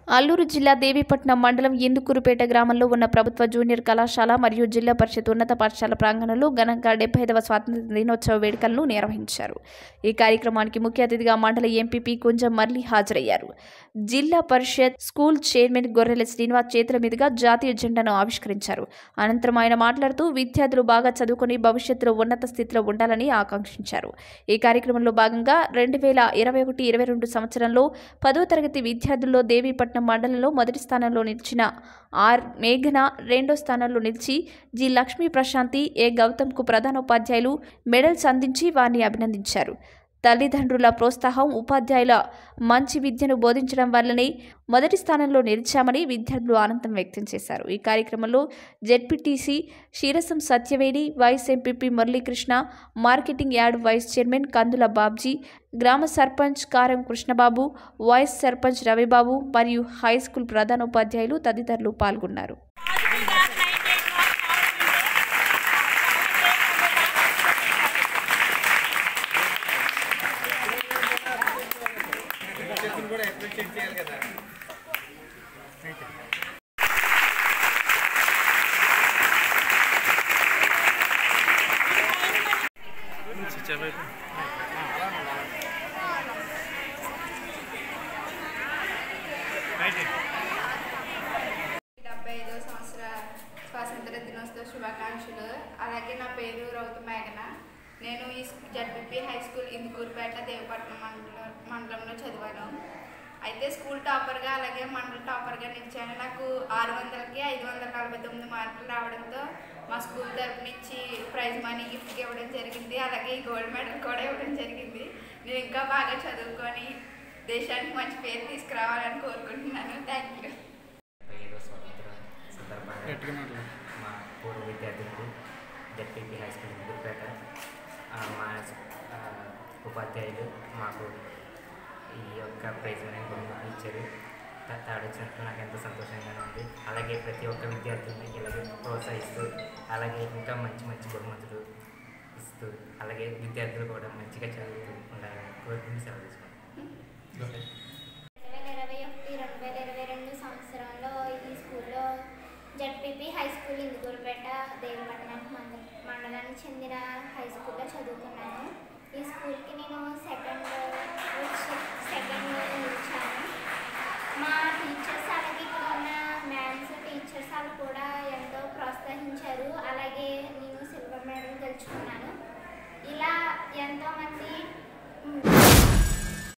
అల్లూరు జిల్లా దేవీపట్నం మండలం ఇందుకూరుపేట గ్రామంలో ఉన్న ప్రభుత్వ జూనియర్ కళాశాల మరియు జిల్లా పరిషత్ ఉన్నత పాఠశాల ప్రాంగణంలో ఘనంగా డెబ్బై ఐదవ స్వాతంత్ర దినోత్సవ వేడుకలను నిర్వహించారు ఈ కార్యక్రమానికి ముఖ్య అతిథిగా మండల ఎంపీపీ కుంజం మర్లి హాజరయ్యారు జిల్లా పరిషత్ స్కూల్ చైర్మన్ గొర్రెల శ్రీనివాస్ చేతుల మీదుగా జాతీయ జెండాను ఆవిష్కరించారు అనంతరం ఆయన మాట్లాడుతూ విద్యార్థులు బాగా చదువుకొని భవిష్యత్తులో ఉన్నత స్థితిలో ఉండాలని ఆకాంక్షించారు ఈ కార్యక్రమంలో భాగంగా రెండు వేల ఇరవై ఒకటి ఇరవై రెండు సంవత్సరంలో పదో తరగతి విద్యార్థుల్లో దేవీపట్నం మండలంలో మొదటి స్థానంలో నిలిచిన ఆర్ మేఘన రెండో స్థానంలో నిలిచి జి లక్ష్మీ ప్రశాంతి ఏ గౌతమ్కు ప్రధానోపాధ్యాయులు మెడల్స్ అందించి వారిని అభినందించారు తల్లిదండ్రుల ప్రోత్సాహం ఉపాధ్యాయుల మంచి విద్యను బోధించడం వల్లనే మొదటి స్థానంలో నిలిచామని విద్యార్థులు ఆనందం వ్యక్తం చేశారు ఈ కార్యక్రమంలో ZPTC Kshirasam Satyaveni vice MPP Muralikrishna marketing yard vice chairman Kandula Babji గ్రామ సర్పంచ్ కారం కృష్ణబాబు వైస్ సర్పంచ్ రవిబాబు మరియు హై స్కూల్ ప్రధానోపాధ్యాయులు తదితరులు పాల్గొన్నారు కూడా అప్రిషియేట్ చేయాలి కదా డెబ్బై ఐదో సంవత్సర స్వాతంత్ర దినోత్సవ శుభాకాంక్షలు అలాగే నా పేరు రౌతు మేఘన నేను ఈ ZBP high school Indukurupeta Devapatnam మండలం మండలంలో చదివాను అయితే స్కూల్ టాపర్గా అలాగే మండల టాపర్గా నిలిచాను నాకు ఆరు వందలకి ఐదు వందల నలభై తొమ్మిది మార్కులు రావడంతో మా స్కూల్ తరపు నుంచి ప్రైజ్ మనీ గిఫ్ట్ ఇవ్వడం జరిగింది అలాగే ఈ గోల్డ్ మెడల్ కూడా ఇవ్వడం జరిగింది నేను ఇంకా బాగా చదువుకొని దేశానికి మంచి పేరు తీసుకురావాలని కోరుకుంటున్నాను థ్యాంక్ యూ ఐదో స్వాతంత్ర సందర్భంగా గట్టిగా మాట్లాడు మా పూర్వ విద్యార్థులకు జడ్పీపీ హై స్కూల్ ముగ్గురుపేట మా ఆ, ఉపాధ్యాయులు మాకు ఈ యొక్క ప్రైజ్ అనేది బహుమతి ఇచ్చారు తా- తాడు వచ్చినప్పుడు నాకు ఎంతో సంతోషంగా ఉంది అలాగే ప్రతి ఒక్క విద్యార్థుల్ని ఇలాగే ప్రోత్సహిస్తూ అలాగే ఇంకా మంచి మంచి బహుమతులు ఇస్తూ అలాగే విద్యార్థులు కూడా మంచిగా చదువుతూ ఉండాలని కోరుకుని సెలవు తీసుకుంటాను